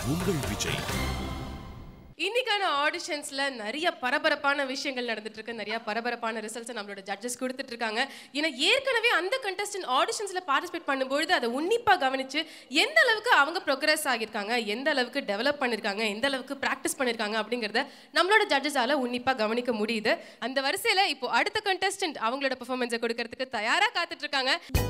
உங்கள் விஜய் இன்னைக்கான ஆடிஷன்ஸ்ல நிறைய பரபரப்பான விஷயங்கள் நடந்துட்டு இருக்கு நிறைய பரபரப்பான ரிசல்ட்ஸ் நம்மளோட ஜட்ஜஸ் கொடுத்துட்டு இருக்காங்க ஏன்னா ஏற்கனவே அந்த கண்டஸ்டன்ட் ஆடிஷன்ஸ்ல பார்ட்டிசிபேட் பண்ணும்பொழுது அதை உன்னிப்பா கவனிச்சு எந்த அளவுக்கு அவங்க ப்ரோக்ரஸ் ஆகியிருக்காங்க எந்த அளவுக்கு டெவலப் பண்ணிருக்காங்க எந்த அளவுக்கு ப்ராக்டிஸ் பண்ணிருக்காங்க அப்படிங்கறத நம்மளோட ஜட்ஜஸால உன்னிப்பா கவனிக்க முடியுது அந்த வரிசையில இப்போ அடுத்த கண்டஸ்டன்ட் அவங்களோட பெர்ஃபார்மன்ஸை கொடுக்கறதுக்கு தயாரா காத்துட்டு இருக்காங்க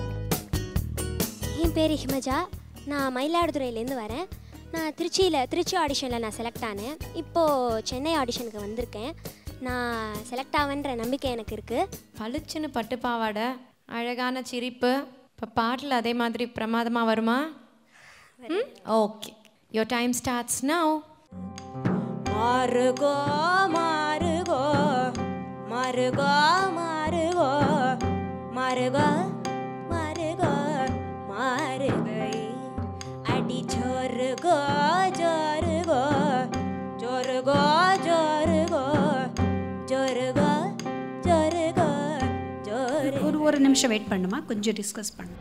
என் பேர் ஹிமஜா நான் மயிலாடுதுறையிலேருந்து வரேன் நான் திருச்சியில் திருச்சி ஆடிஷனில் நான் செலக்ட் ஆனேன் இப்போது சென்னை ஆடிஷனுக்கு வந்திருக்கேன் நான் செலக்ட் ஆவேன்ற நம்பிக்கை எனக்கு இருக்குது பளிச்சுன்னு பட்டு பாவாடை அழகான சிரிப்பு இப்போ பாட்டில் அதே மாதிரி பிரமாதமாக வருமா ம் okay your time starts now மாறுகோ மாறுகோ மாறுகோ மாறுகோ மாறுகோ மாறுகோ மாறுகை அடி ஜோருகோ ஜோருகோ ஜோருகோ ஜோருகோ ஜோருகோ ஜோருகோ ஜோரு ஒரு ஒரு நிமிஷம் வெயிட் பண்ணுமா கொஞ்சம் டிஸ்கஸ் பண்ணு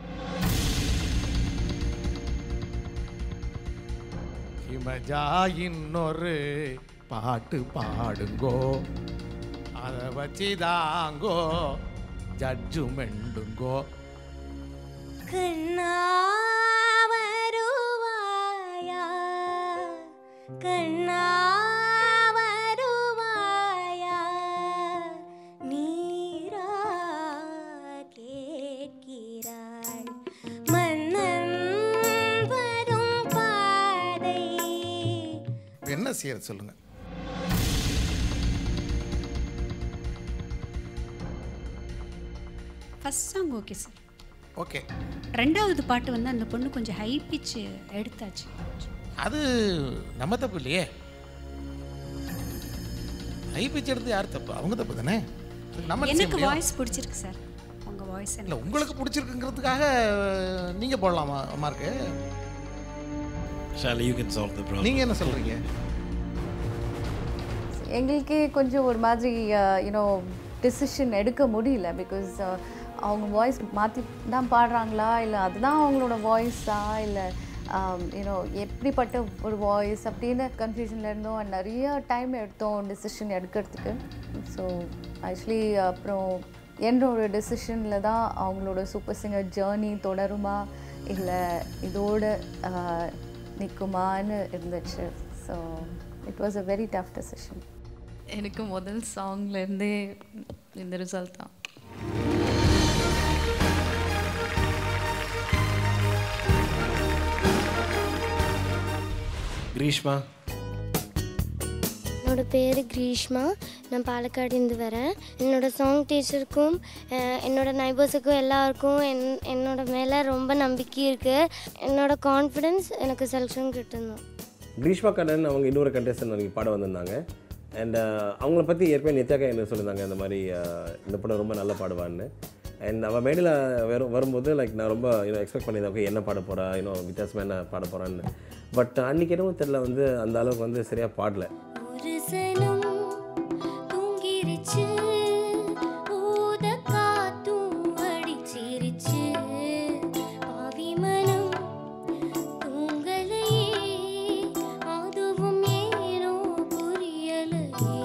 ஹிமஜா இன்னொரு பாட்டு பாடுங்கோ அதை வச்சுதாங்கோ ஜட்ஜுமெண்டுங்கோ கண்ணா வருவாயா கண்ணா வருவாயா நீரா கேட்கிறாள் மன்னன் வரும் பாதை என்ன செய்யறது சொல்லுங்க first song okay sir okay ரெண்டாவது பாட்டு வந்து அந்த பொண்ணு கொஞ்சம் ஹை பிச் எடுத்தாச்சு அது நம்ம தப்பு இல்லையே ஹை பிச் எடுத்து யார் தப்பு அவங்க தப்பு தானே அது நம்ம செய்ய எனக்கு முடியும். வாய்ஸ் பிடிச்சிருக்கு சார் உங்கள் வாய்ஸ் இல்லை உங்களுக்கு பிடிச்சிருக்குங்கிறதுக்காக நீங்க போடலாமா mark Shali you can solve the problem நீங்க என்ன சொல்றீங்க எங்களுக்கே கொஞ்சம் ஒரு மாதிரி யூனோ டிசிஷன் எடுக்க முடியல பிகாஸ் அவங்க வாய்ஸ் மாற்றி தான் பாடுறாங்களா இல்லை அதுதான் அவங்களோட வாய்ஸா இல்லை யூனோ எப்படிப்பட்ட ஒரு வாய்ஸ் அப்படின்னு கன்ஃபியூஷனில் இருந்தோம் and நிறைய டைம் எடுத்தோம் டிசிஷன் எடுக்கிறதுக்கு ஸோ ஆக்சுவலி அப்புறம் என்னோட டெசிஷனில் தான் அவங்களோட சூப்பர் சிங்கர் ஜேர்னி தொடருமா இல்லை இதோட நிற்குமான்னு இருந்துச்சு so it was a very tough decision எனக்கு முதல் சாங்லேருந்தே இந்த ரிசல்ட் தான் கிரீஷ்மா என்னோட பேர் கிரீஷ்மா நான் பாலக்காடுலேருந்து வரேன் என்னோட சாங் டீச்சருக்கும் அஹ், என்னோட நைபர்ஸுக்கும் எல்லாருக்கும் என் என்னோட மேலே ரொம்ப நம்பிக்கை இருக்குது என்னோட கான்ஃபிடென்ஸ் எனக்கு செலெக்ஷன் கிட்டணும் கிரீஷ்மா கண்ணன் அவங்க இன்னொரு கண்டஸ்டன் அன்றைக்கி பாட வந்திருந்தாங்க அண்ட் அவங்கள பற்றி ஏற்கனவே நித்யாக்கா என்ன சொல்லியிருந்தாங்க இந்த மாதிரி uh, இந்த படம் ரொம்ப நல்லா பாடுவான்னு அண்ட் அவள் மேடையில் வரும் வரும்போது லைக் நான் ரொம்ப இன்னும் எக்ஸ்பெக்ட் பண்ணியிருந்தேன் ஓகே என்ன பாட போகிறா இன்னும் வித்தியாசமாக என்ன பாட போகிறான்னு பட் அன்றைக்கி என்னமோ தெரில வந்து அந்த அளவுக்கு வந்து சரியாக பாடல ஒரு சனம் தூங்கிருச்சு ஊத காத்தும் அடிச்சிருச்சு பாவி மனம் தூங்கலையே அதுவும் ஏனோ புரியலையே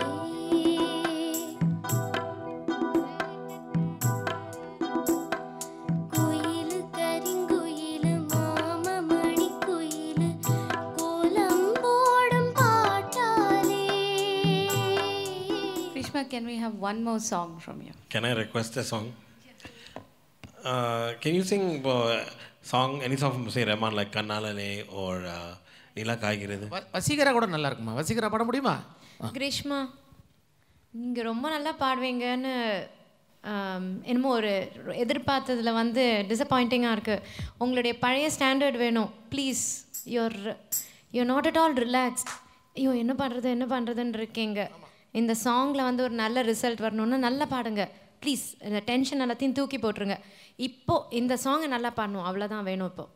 குயிலு கரிங்குயிலு மாம மணி குயிலு கோலம் போடும் பாட்டாலே Krishma, can we have one more song from you? Can I request a song? Uh, can you sing uh, song any song from say Rahman like Kannalane or uh, Nila Kaigirathu? வ- வசீகரா கூட நல்லா இருக்குமா வசீகரா பாட முடியுமா கிரீஷ்மா நீங்கள் ரொம்ப நல்லா பாடுவீங்கன்னு ஆம், என்னமோ ஒரு எதிர்பார்த்ததில் வந்து டிசப்பாயிண்டிங்காக இருக்குது உங்களுடைய பழைய ஸ்டாண்டர்ட் வேணும் please your you not at all relaxed ஐயோ என்ன பண்ணுறது என்ன பண்ணுறதுன்னு இருக்கீங்க இந்த சாங்கில் வந்து ஒரு நல்ல ரிசல்ட் வரணும்னா நல்லா பாடுங்க ப்ளீஸ் இந்த டென்ஷன் எல்லாத்தையும் தூக்கி போட்டுருங்க இப்போ இந்த சாங்கை நல்லா பாடணும் அவ்வளோதான் வேணும் இப்போ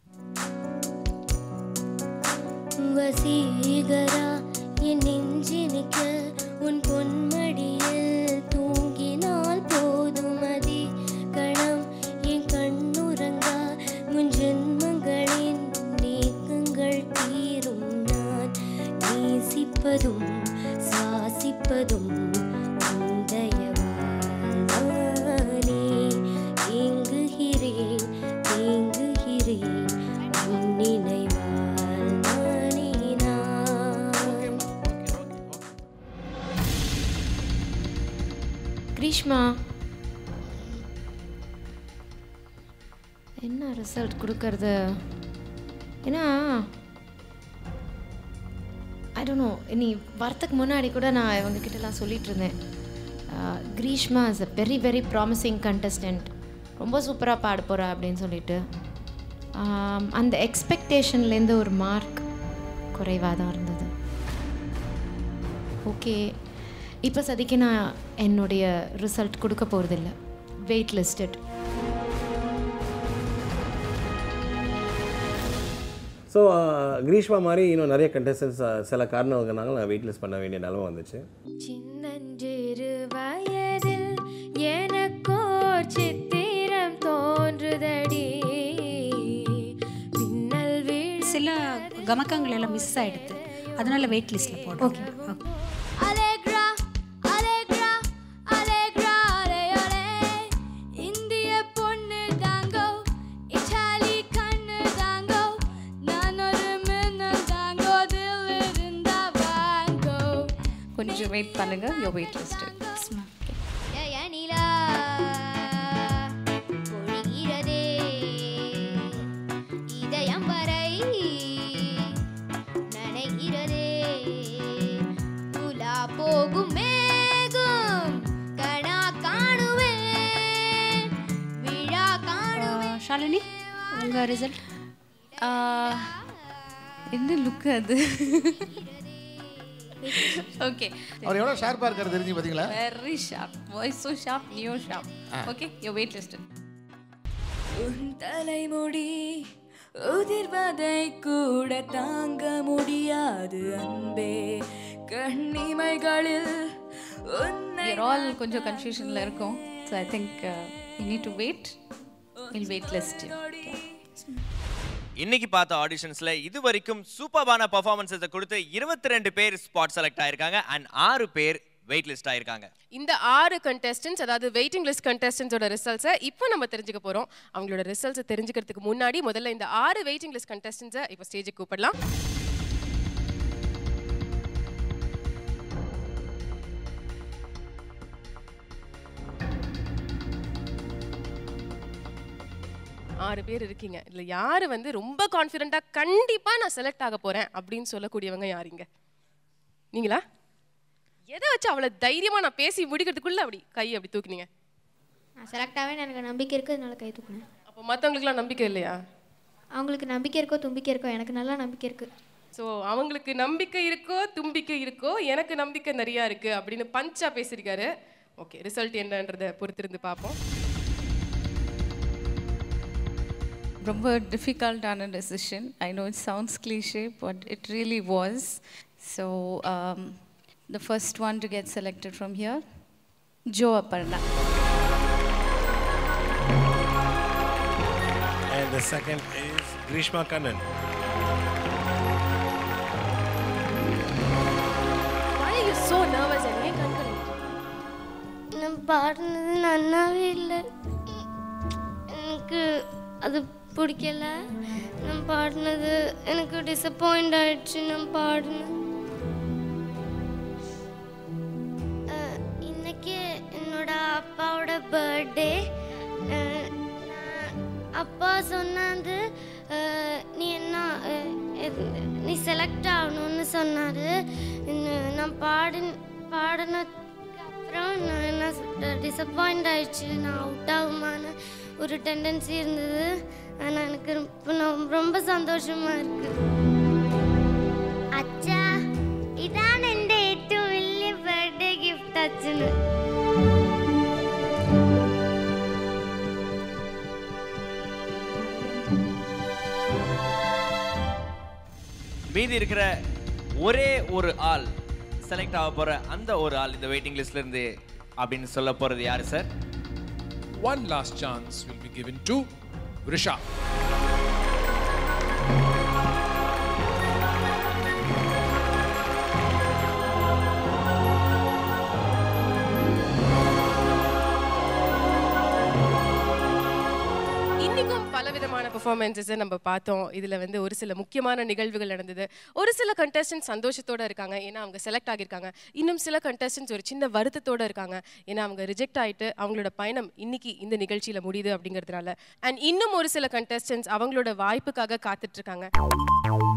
வசீகரா என் நெஞ்சினிக்க உன் பொன்மடியில் தூங்கினால் போதும் அதி கணம் என் கண்ணுறங்கா முன் ஜென்மங்களின் நீக்கங்கள் தீரும் இருப்பதும் உந்தயவானே ஏங்குகிறேன் தேங்குகிறேன் உன் நினைவால் நானே நான் கிரீஷ்மா என்ன ரிசல்ட் கொடுக்கறது ஏன்னா ஐ டோன்ட் நோ நீ வரத்துக்கு முன்னாடி கூட நான் இவங்க கிட்டலாம் சொல்லிட்டு இருந்தேன் ah, Greeshma is a very very promising contestant ரொம்ப சூப்பராக பாட போகிறா அப்படின்னு சொல்லிட்டு ஆம், அந்த எக்ஸ்பெக்டேஷன்லேருந்து ஒரு மார்க் குறைவாக தான் இருந்தது ஓகே இப்போ சதிக்கு நான் என்னுடைய ரிசல்ட் கொடுக்க போகிறதில்ல வெயிட் லிஸ்டட் ஸோ கிரீஷ்மா மாதிரி இன்னும் நிறைய கண்டஸ்டன்ஸ் சில காரணங்கள்னால நான் வெயிட்லெஸ் பண்ண வேண்டிய நிலமை வந்துச்சு சின்னஞ்சிறு வயதில் எனக்கோர் சித்திரம் தோன்றுதடி பின்னல் வீழ் சில கமக்கங்கள் எல்லாம் மிஸ் ஆயிடுது அதனால வெயிட் லிஸ்ட்டில் போடுறோம் ஓகே அலேக்ரா அலேக்ரா அலேக்ரா அலே அலே இந்திய பொண்ணு தாங்கோ இட்டாலி கண்ணு தாங்கோ நான் ஒரு மின்னல் தாங்கோ தில் இருந்தா வாங்கோ கொஞ்சம் வெயிட் பண்ணுங்க யோ வெயிட் லிஸ்ட் ஜய நிலா பொழிகிறதே இதயம் வரை நனைகிறதே உலா போகும் மேகம் கணா காணுவேன் விழா காணுவேன் ஷாலினி உங்கள் ரிசல்ட் என்ன லுக் அது ஓகே அவர் எவ்வளோ ஷார்ப்பாக இருக்காரு தெரிஞ்சு பார்த்தீங்களா very sharp voice so sharp new sharp okay you wait list உன் தலைமுடி உதிர்வதை கூட தாங்க முடியாது அன்பே கண்ணிமைகளில் உன்னை we are all கொஞ்சம் கன்ஃபியூஷனில் இருக்கோம் so I think you need to wait will wait list இன்னைக்கு பார்த்த ஆடிஷன்ஸ்ல இது வரைக்கும் சூப்பர்பான பர்ஃபார்மன்ஸை கொடுத்து இருபத்தி ரெண்டு பேர் ஸ்பாட் செலக்ட் ஆயிருக்காங்க அண்ட் ஆறு பேர் வெயிட் லிஸ்ட் ஆயிருக்காங்க இந்த ஆறு கண்டெஸ்டன்ஸ் அதாவது வெயிட்டிங் லிஸ்ட் கண்டெஸ்டன்ஸோட ரிசல்ட்ஸை இப்போ நம்ம தெரிஞ்சுக்க போகிறோம் அவங்களோட ரிசல்ட்ஸை தெரிஞ்சுக்கிறதுக்கு முன்னாடி முதல்ல இந்த ஆறு வெயிட்டிங் லிஸ்ட் கண்டெஸ்டன்ஸை இப்போ ஸ்டேஜுக்கு கூப்பிடலாம் ஆறு பேர் இருக்கீங்க இதுல யாரு வந்து ரொம்ப கான்ஃபிடென்ட்டா கண்டிப்பா நான் செலக்ட் ஆக போறேன் அப்படின்னு சொல்லக்கூடியவங்க யாருங்க நீங்களா எதை வச்சு அவ்வளவு தைரியமா நான் பேசி முடிக்கிறதுக்குள்ள அப்படி கை அப்படி தூக்குனீங்க நான் செலக்ட் ஆவேன்னு எனக்கு நம்பிக்கை இருக்குது அதனால கை தூக்குனேன் அப்போ மற்றவங்களுக்குலாம் நம்பிக்கை இல்லையா அவங்களுக்கு நம்பிக்கை இருக்கோ தும்பிக்கை இருக்கோ எனக்கு நல்லா நம்பிக்கை இருக்குது ஸோ அவங்களுக்கு நம்பிக்கை இருக்கோ தும்பிக்கை இருக்கோ எனக்கு நம்பிக்கை நிறையா இருக்கு அப்படின்னு பஞ்சா பேசியிருக்காரு ஓகே ரிசல்ட் என்னன்றதை பொறுத்திருந்து பார்ப்போம் ரொம்ப டிஃபிகல்ட்டான decision I know it sounds cliche but it really was so the first one to get selected from here ஜோ Aparna And the second is Grishma Kannan. Why are you so nervous and ஏன் கண்கள் நான் பாடினது நல்லாவே இல்லை எனக்கு அது பிடிக்கல நான் பாடினது எனக்கு டிசப்பாயிண்ட் ஆயிடுச்சு நான் பாடினேன் அஹ், இன்னைக்கு என்னோட அப்பாவோட பர்த்டே அப்பா சொன்னாது அஹ், நீ என்ன அஹ், எது- நீ செலக்ட் ஆகணும்னு சொன்னார் நான் பாடி பாடினதுக்கு அப்புறம் நான் என்ன டிசப்பாயிண்ட் ஆயிடுச்சு நான் அவுட் ஆகுமான்னு ஒரு டெண்டன்சி இருந்தது ஆனால் எனக்கு இப்போ நான் ரொம்ப സന്തോഷமா இருக்கு അച്ഛാ ഇതാണ് എൻ്റെ ഏറ്റവും വലിയ ബർത്ത്ഡേ ഗിഫ്റ്റ് അച്ഛന് மீதி இருக்கிற ஒரே ஒரு ஆள் செலக்ட் ஆக போற அந்த ஒரு ஆள் இந்த வெயிட்டிங் லிஸ்ட்ல இருந்து அப்படின்னு சொல்ல போறது யாரு sir One last chance will be given to Risha. பலவிதமான பெர்ஃபார்மன்ஸஸை நம்ம பார்த்தோம் இதில் வந்து ஒரு சில முக்கியமான நிகழ்வுகள் நடந்தது ஒரு சில கண்டஸ்டன்ட் சந்தோஷத்தோட இருக்காங்க ஏன்னா அவங்க செலக்ட் ஆகியிருக்காங்க இன்னும் சில கண்டஸ்டன்ட்ஸ் ஒரு சின்ன வருத்தத்தோட இருக்காங்க ஏன்னா அவங்க ரிஜெக்ட் ஆயிட்டு அவங்களோட பயணம் இன்னைக்கு இந்த நிகழ்ச்சியில் முடியுது அப்படிங்கிறதுனால அண்ட் இன்னும் ஒரு சில கண்டஸ்டன்ட்ஸ் அவங்களோட வாய்ப்புக்காக காத்துட்டு இருக்காங்க